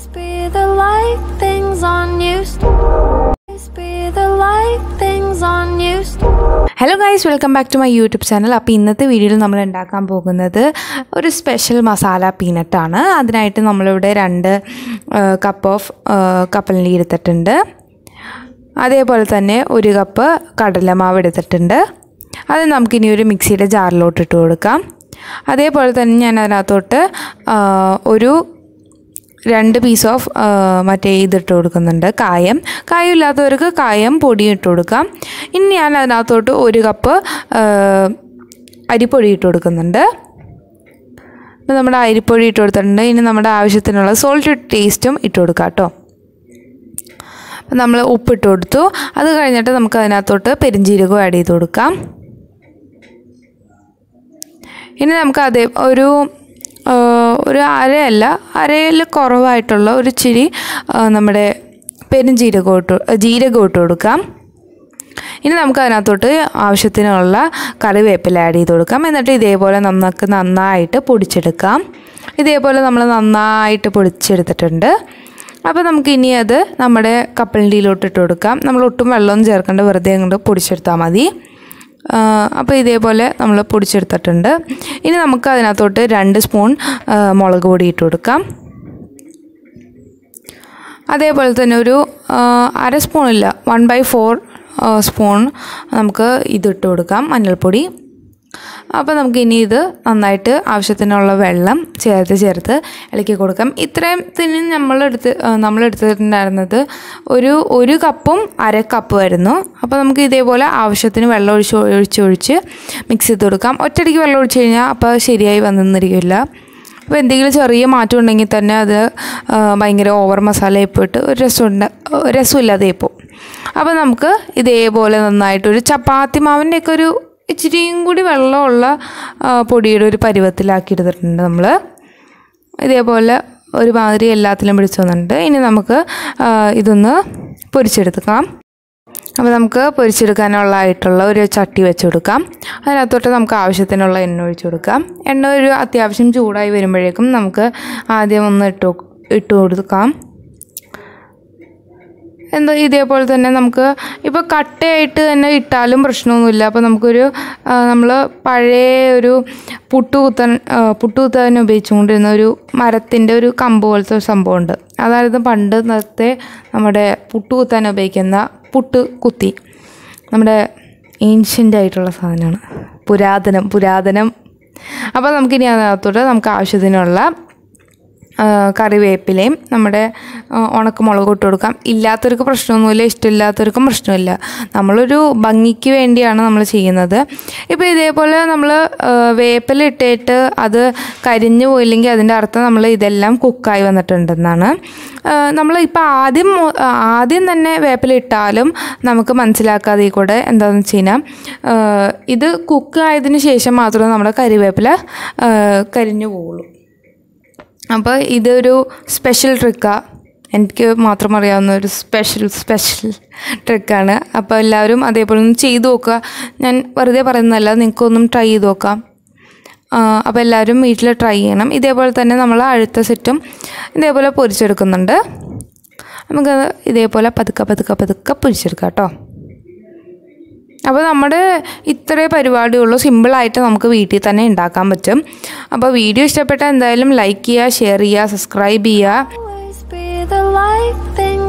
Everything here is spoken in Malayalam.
be the light things on you. Always be the light things on you. Hello guys welcome back to my YouTube channel അപ്പോൾ ഇന്നത്തെ വീഡിയോയിൽ നമ്മൾ ഉണ്ടാക്കാൻ പോകുന്നത് ഒരു സ്പെഷ്യൽ മസാല പീനട്ടാണ് അതിനായിട്ട് നമ്മളിവിടെ രണ്ട് കപ്പ് ഓഫ് കപ്പലിൻ്റെ എടുത്തിട്ടുണ്ട് അതേപോലെ തന്നെ ഒരു കപ്പ് കടലമാവ് എടുത്തിട്ടുണ്ട് അത് നമുക്കിനി ഒരു മിക്സിയുടെ ജാറിലോട്ട് ഇട്ട് കൊടുക്കാം അതേപോലെ തന്നെ ഞാൻ അതിനകത്തോട്ട് ആ, ഒരു രണ്ട് പീസ് ഓഫ് മറ്റേ ഇതിട്ട് കൊടുക്കുന്നുണ്ട് കായം കായം ഇല്ലാത്തവർക്ക് കായം പൊടി ഇട്ട് കൊടുക്കാം ഇനി ഞാൻ അതിനകത്തോട്ട് ഒരു കപ്പ് ആ, അരിപ്പൊടി ഇട്ട് കൊടുക്കുന്നുണ്ട് അപ്പോൾ നമ്മുടെ അരിപ്പൊടി ഇട്ട് കൊടുത്തിട്ടുണ്ട് ഇനി നമ്മുടെ ആവശ്യത്തിനുള്ള സോൾട്ട് ടേസ്റ്റും ഇട്ട് കൊടുക്കാം കേട്ടോ അപ്പം നമ്മൾ ഉപ്പിട്ട് കൊടുത്തു അത് കഴിഞ്ഞിട്ട് നമുക്ക് അതിനകത്തോട്ട് പെരിഞ്ജീരകവും ആഡ് ചെയ്ത് കൊടുക്കാം ഇനി നമുക്ക് അതേ ഒരു ആ, ഒരു അരയല്ല അരയിൽ കുറവായിട്ടുള്ള ഒരു ചിരി ആ, നമ്മുടെ പെരുംജീരകം ഇട്ട് ജീരകം ഇട്ട് കൊടുക്കാം ഇനി നമുക്ക് അതിനകത്തോട്ട് ആവശ്യത്തിനുള്ള കറിവേപ്പില ആഡ് ചെയ്ത് കൊടുക്കാം എന്നിട്ട് ഇതേപോലെ നമുക്ക് നന്നായിട്ട് പൊടിച്ചെടുക്കാം ഇതേപോലെ നമ്മൾ നന്നായിട്ട് പൊടിച്ചെടുത്തിട്ടുണ്ട് അപ്പോൾ നമുക്ക് ഇനി അത് നമ്മുടെ കപ്പലിൻ്റെയിലോട്ട് ഇട്ട് കൊടുക്കാം നമ്മൾ ഒട്ടും വെള്ളമൊന്നും ചേർക്കേണ്ട വെറുതെ അങ്ങോട്ട് പൊടിച്ചെടുത്താൽ മതി ആ, അപ്പോൾ ഇതേപോലെ നമ്മൾ പൊടിച്ചെടുത്തിട്ടുണ്ട് ഇനി നമുക്ക് അതിനകത്തോട്ട് രണ്ട് സ്പൂൺ ആ, മുളക് പൊടി ഇട്ട് കൊടുക്കാം അതേപോലെ തന്നെ ഒരു ആ, അര സ്പൂണില്ല വൺ ബൈ ഫോർ സ്പൂൺ നമുക്ക് ഇതിട്ട് കൊടുക്കാം മഞ്ഞൾപ്പൊടി അപ്പോൾ നമുക്ക് ഇനി ഇത് നന്നായിട്ട് ആവശ്യത്തിനുള്ള വെള്ളം ചേർത്ത് ചേർത്ത് ഇളക്കി കൊടുക്കാം ഇത്രയും തന്നെ നമ്മളെടുത്ത് ആ, നമ്മളെടുത്തിട്ടുണ്ടായിരുന്നത് ഒരു ഒരു കപ്പും അര കപ്പ് വരുന്നു അപ്പോൾ നമുക്ക് ഇതേപോലെ ആവശ്യത്തിന് വെള്ളം ഒഴിച്ച് ഒഴിച്ച് ഒഴിച്ച് മിക്സ് ചെയ്ത് കൊടുക്കാം ഒറ്റയടിക്ക് വെള്ളം ഒഴിച്ച് കഴിഞ്ഞാൽ അപ്പോൾ ശരിയായി വന്നിരിക്കില്ല അപ്പോൾ എന്തെങ്കിലും ചെറിയ മാറ്റം ഉണ്ടെങ്കിൽ തന്നെ അത് ആ, ഭയങ്കര ഓവർ മസാല പോയിട്ട് ഒരു രസമുണ്ട് രസമില്ലാതെ ഇപ്പോൾ അപ്പോൾ നമുക്ക് ഇതേപോലെ നന്നായിട്ടൊരു ചപ്പാത്തി മാവിൻ്റെയൊക്കെ ഒരു ഇച്ചിരിയും കൂടി വെള്ളമുള്ള ആ, പൊടിയുടെ ഒരു പരുവത്തിലാക്കി എടുത്തിട്ടുണ്ട് നമ്മൾ ഇതേപോലെ ഒരുമാതിരി എല്ലാത്തിലും പിടിച്ചു വന്നിട്ടുണ്ട് ഇനി നമുക്ക് ആ, ഇതൊന്ന് പൊരിച്ചെടുക്കാം അപ്പോൾ നമുക്ക് പൊരിച്ചെടുക്കാനുള്ളതായിട്ടുള്ള ഒരു ചട്ടി വെച്ച് കൊടുക്കാം അതിനകത്തോട്ട് നമുക്ക് ആവശ്യത്തിനുള്ള എണ്ണ ഒഴിച്ച് കൊടുക്കാം എണ്ണ ഒരു അത്യാവശ്യം ചൂടായി വരുമ്പോഴേക്കും നമുക്ക് ആദ്യം ഒന്ന് ഇട്ട് കൊ- ഇട്ട് കൊടുക്കാം എന്താ ഇതേപോലെ തന്നെ നമുക്ക് ഇപ്പോൾ കട്ടയായിട്ട് തന്നെ ഇട്ടാലും പ്രശ്നമൊന്നുമില്ല അപ്പോൾ നമുക്കൊരു നമ്മൾ പഴയ ഒരു പുട്ടുകുത്തൻ ആ, പുട്ടുകുത്താൻ ഉപയോഗിച്ചുകൊണ്ടിരുന്ന ഒരു മരത്തിൻ്റെ ഒരു കമ്പ് പോലത്തെ ഒരു സംഭവമുണ്ട് അതായത് പണ്ട് നേരത്തെ നമ്മുടെ പുട്ടുകുത്താൻ ഉപയോഗിക്കുന്ന പുട്ട് കുത്തി നമ്മുടെ ഏൻഷ്യൻ്റ് ആയിട്ടുള്ള സാധനമാണ് പുരാതനം പുരാതനം അപ്പോൾ നമുക്കിനി അതിനകത്തോട്ട് നമുക്ക് ആവശ്യത്തിനുള്ള ആ, കറിവേപ്പിലയും നമ്മുടെ ആ, ഉണക്കമുളക് ഇട്ട് കൊടുക്കാം ഇല്ലാത്തവർക്ക് പ്രശ്നമൊന്നുമില്ല ഇഷ്ടമില്ലാത്തവർക്കും പ്രശ്നമില്ല നമ്മളൊരു ഭംഗിക്ക് വേണ്ടിയാണ് നമ്മൾ ചെയ്യുന്നത് ഇപ്പോൾ ഇതേപോലെ നമ്മൾ വേപ്പില ഇട്ടിട്ട് അത് കരിഞ്ഞു പോയില്ലെങ്കിൽ അതിൻ്റെ അർത്ഥം നമ്മൾ ഇതെല്ലാം കുക്കായി വന്നിട്ടുണ്ടെന്നാണ് നമ്മൾ ഇപ്പോൾ ആദ്യം മു- ആദ്യം തന്നെ വേപ്പില ഇട്ടാലും നമുക്ക് മനസ്സിലാക്കാതെ ഈ കൂടെ എന്താണെന്ന് വെച്ച് കഴിഞ്ഞാൽ ആ, ഇത് കുക്ക് ആയതിനു ശേഷം മാത്രമേ നമ്മുടെ കരിവേപ്പില ആ, കരിഞ്ഞു പോവുള്ളൂ അപ്പോൾ ഇതൊരു സ്പെഷ്യൽ ട്രിക്കാണ് എനിക്ക് മാത്രം അറിയാവുന്ന ഒരു സ്പെഷ്യൽ സ്പെഷ്യൽ ട്രിക്കാണ് അപ്പോൾ എല്ലാവരും അതേപോലെ ഒന്ന് ചെയ്തു നോക്കുക ഞാൻ വെറുതെ പറയുന്നതല്ല നിങ്ങൾക്കൊന്നും ട്രൈ ചെയ്ത് നോക്കാം ആ, അപ്പോൾ എല്ലാവരും വീട്ടിൽ ട്രൈ ചെയ്യണം ഇതേപോലെ തന്നെ നമ്മൾ അഴുത്ത സെറ്റും ഇതേപോലെ പൊരിച്ചെടുക്കുന്നുണ്ട് നമുക്ക് ഇതേപോലെ പതുക്കെ പതുക്കെ പതുക്കെ പൊരിച്ചെടുക്കാം കേട്ടോ അപ്പോൾ നമ്മുടെ ഇത്രേ പരിപാടിയുള്ളൂ സിമ്പിളായിട്ട് നമുക്ക് വീട്ടിൽ തന്നെ ഉണ്ടാക്കാൻ പറ്റും അപ്പോൾ വീഡിയോ ഇഷ്ടപ്പെട്ടാൽ എന്തായാലും ലൈക്ക് ചെയ്യുക ഷെയർ ചെയ്യുക സബ്സ്ക്രൈബ് ചെയ്യുക Always be the light things